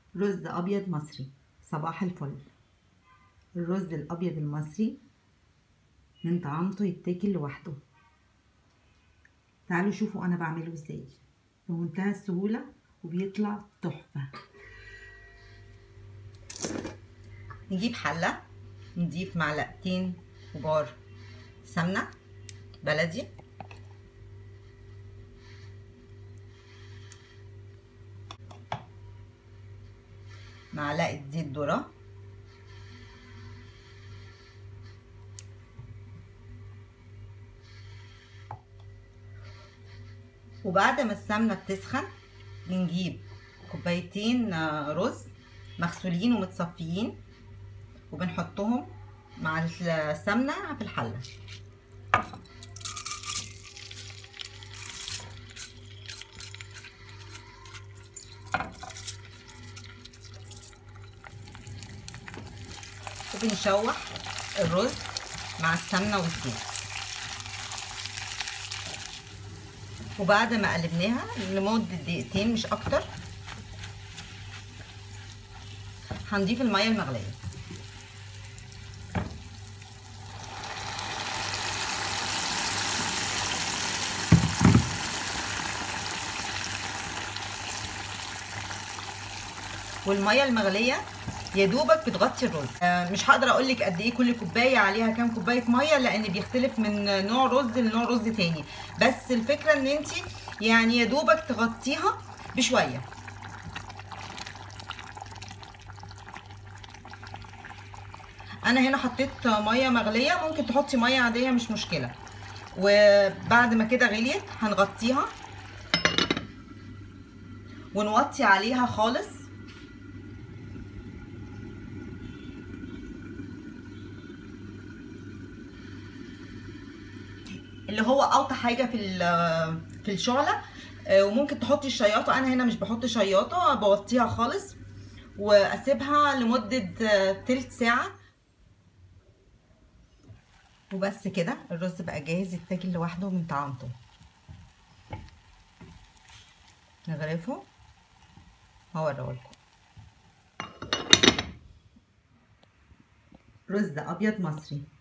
رز أبيض مصري صباح الفل الرز الأبيض المصري من طعامته يتاكل لوحده تعالوا شوفوا أنا بعمله ازاي بمنتهى السهولة وبيطلع تحفة نجيب حلة نضيف معلقتين كبار سمنة بلدي معلقة زيت ذرة وبعد ما السمنة بتسخن بنجيب كوبايتين رز مغسولين ومتصفيين وبنحطهم مع السمنة في الحلة وبنشوح الرز مع السمنه والزيت وبعد ما قلبناها لمده دقيقتين مش اكتر هنضيف الميه المغليه والميه المغليه يا دوبك بتغطي الرز آه مش هقدر اقول لك قد ايه كل كوبايه عليها كام كوبايه ميه لان بيختلف من نوع رز لنوع رز تاني بس الفكره ان انت يعني يا دوبك تغطيها بشويه انا هنا حطيت ميه مغليه ممكن تحطي ميه عاديه مش مشكله وبعد ما كده غليت هنغطيها ونوطي عليها خالص اللي هو اوطى حاجه في في الشعله وممكن تحطي الشياطه انا هنا مش بحط شياطه بوطيها خالص واسيبها لمده تلت ساعه وبس كده الرز بقى جاهز يتاكل لوحده من طعامته نغرفه هوريهولكم رز ابيض مصري